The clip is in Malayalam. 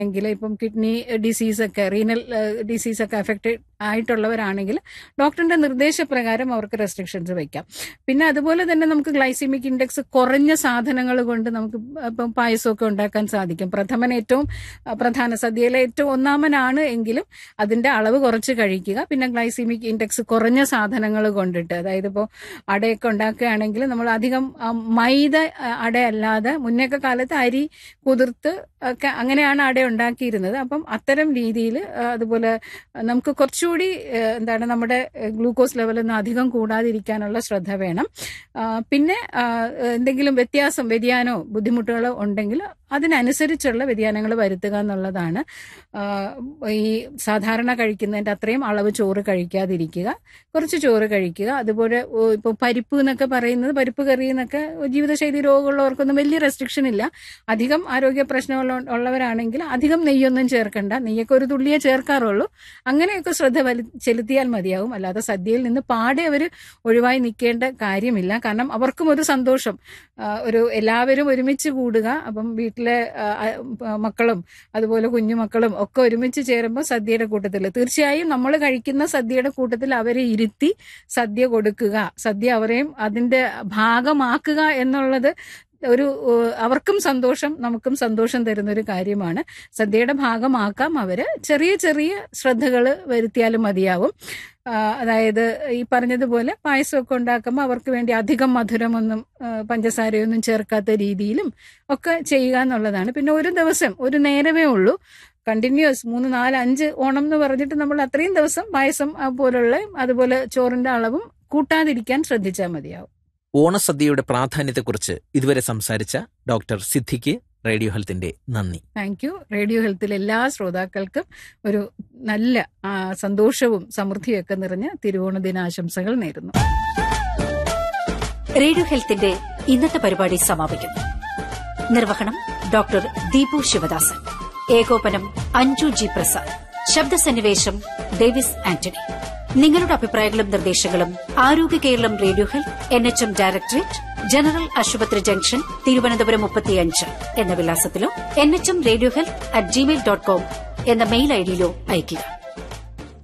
എങ്കിൽ ഇപ്പം കിഡ്നി ഡിസീസ് ഒക്കെ റീനൽ ഡിസീസ് ഒക്കെ അഫക്റ്റഡ് ആയിട്ടുള്ളവരാണെങ്കിൽ ഡോക്ടറിന്റെ നിർദ്ദേശപ്രകാരം അവർക്ക് റെസ്ട്രിക്ഷൻസ് വെക്കാം പിന്നെ അതുപോലെ തന്നെ നമുക്ക് ഗ്ലൈസിമിക് ഇൻഡെക്സ് കുറഞ്ഞ സാധനങ്ങൾ കൊണ്ട് നമുക്ക് ഇപ്പം പായസമൊക്കെ ഉണ്ടാക്കാൻ സാധിക്കും പ്രഥമൻ ഏറ്റവും അഹ്, പ്രധാന സദ്യയിലെ ഏറ്റവും ഒന്നാമനാണ് എങ്കിലും അതിന്റെ അളവ് കുറച്ച് കഴിക്കുക പിന്നെ ഗ്ലൈസിമിക് ഇൻഡെക്സ് കുറഞ്ഞ സാധനങ്ങൾ കൊണ്ടിട്ട് അതായത് ഇപ്പോൾ അടയൊക്കെ ഉണ്ടാക്കുകയാണെങ്കിൽ നമ്മൾ അധികം ആ, മൈദ ആ, അടയല്ലാതെ മുന്നേക്കെ കാലത്ത് അരി കുതിർത്ത് ഒക്കെ അങ്ങനെയാണ് അട ഉണ്ടാക്കിയിരുന്നത് അപ്പം അത്തരം രീതിയിൽ അതുപോലെ നമുക്ക് കുറച്ചുകൂടി ആ, എന്താണ് നമ്മുടെ ഗ്ലൂക്കോസ് ലെവലൊന്നും അധികം കൂടാതിരിക്കാനുള്ള ശ്രദ്ധ വേണം ആ, പിന്നെ ആ, എന്തെങ്കിലും വ്യത്യാസം വ്യതിയാനമോ ബുദ്ധിമുട്ടുകളോ ഉണ്ടെങ്കിൽ അതിനനുസരിച്ചുള്ള വ്യതിയാനങ്ങൾ വരുത്തുക എന്നുള്ളതാണ് ആ, ഈ സാധാരണ കഴിക്കുന്നതിൻ്റെ അത്രയും അളവ് ചോറ് കഴിക്കാതിരിക്കുക കുറച്ച് ചോറ് കഴിക്കുക അതുപോലെ ഇപ്പോൾ പരിപ്പ് എന്നൊക്കെ പറയുന്നത് പരിപ്പ് കറി എന്നൊക്കെ ജീവിതശൈലി രോഗമുള്ളവർക്കൊന്നും വലിയ റെസ്ട്രിക്ഷൻ ഇല്ല അധികം ആരോഗ്യ പ്രശ്നങ്ങൾ ഉള്ളവരാണെങ്കിൽ അധികം നെയ്യൊന്നും ചേർക്കണ്ട നെയ്യൊക്കെ ഒരു തുള്ളിയേ ചേർക്കാറുള്ളൂ അങ്ങനെയൊക്കെ ശ്രദ്ധ വലി ചെലുത്തിയാൽ മതിയാവും അല്ലാതെ സദ്യയിൽ നിന്ന് പാടെ അവർ ഒഴിവായി നിൽക്കേണ്ട കാര്യമില്ല കാരണം അവർക്കും ഒരു സന്തോഷം ആ, ഒരു എല്ലാവരും ഒരുമിച്ച് കൂടുക അപ്പം വീട്ടിലെ ആ, ആ, മക്കളും അതുപോലെ കുഞ്ഞുമക്കളും ഒക്കെ ഒരുമിച്ച് ചേരുമ്പോൾ സദ്യയുടെ കൂട്ടത്തിൽ തീർച്ചയായും നമ്മൾ കഴിക്കുന്ന സദ്യയുടെ കൂട്ടത്തിൽ അവരെ ഇരുത്തി സദ്യ കൊടുക്കുക സദ്യ അവരെയും അതിന്റെ ഭാഗമാക്കുക എന്നുള്ളത് ഒരു ഏഹ്, അവർക്കും സന്തോഷം നമുക്കും സന്തോഷം തരുന്ന ഒരു കാര്യമാണ് സദ്യയുടെ ഭാഗമാക്കാം അവര് ചെറിയ ചെറിയ ശ്രദ്ധകൾ വരുത്തിയാലും മതിയാവും ആ, അതായത് ഈ പറഞ്ഞതുപോലെ പായസമൊക്കെ ഉണ്ടാക്കുമ്പോൾ അവർക്ക് വേണ്ടി അധികം മധുരമൊന്നും ആ, പഞ്ചസാരയൊന്നും ചേർക്കാത്ത രീതിയിലും ഒക്കെ ചെയ്യുക എന്നുള്ളതാണ് പിന്നെ ഒരു ദിവസം ഒരു നേരമേ ഉള്ളൂ കണ്ടിന്യൂസ് മൂന്ന് നാല് അഞ്ച് ഓണം എന്ന് പറഞ്ഞിട്ട് നമ്മൾ അത്രയും ദിവസം പായസം ആ, പോലുള്ള അതുപോലെ ചോറിന്റെ അളവും കൂട്ടാതിരിക്കാൻ ശ്രദ്ധിച്ചാൽ മതിയാവും ഓണസദ്യയുടെ പ്രാധാന്യത്തെക്കുറിച്ച് ഇതുവരെ സംസാരിച്ച ഡോക്ടർ സിദ്ധിക്ക് റേഡിയോ ഹെൽത്തിന്റെ നന്ദി താങ്ക് യു റേഡിയോ ഹെൽത്തിലെ എല്ലാ ശ്രോതാക്കൾക്കും ഒരു നല്ല ആ, സന്തോഷവും സമൃദ്ധിയൊക്കെ നിറഞ്ഞ തിരുവോണ ദിനാശംസകൾ നേരുന്നു റേഡിയോ ഹെൽത്തിന്റെ ഇന്നത്തെ പരിപാടി സമാപിക്കുന്നു നിർവഹണം ഡോക്ടർ ദീപു ശിവദാസൻ ഏകോപനം അഞ്ജു ജി പ്രസാദ് ശബ്ദസന്നിവേശം ഡേവിസ് ആന്റണി നിങ്ങളുടെ അഭിപ്രായങ്ങളും നിർദ്ദേശങ്ങളും Arogya Keralam radio health N H M directorate general ആശുപത്രി ജംഗ്ഷൻ തിരുവനന്തപുരം മുപ്പത്തിയഞ്ച് എന്ന വിലാസത്തിലോ N H M radio health at Gmail dot com എന്ന മെയിൽ ഐഡിയിലോ അയയ്ക്കുക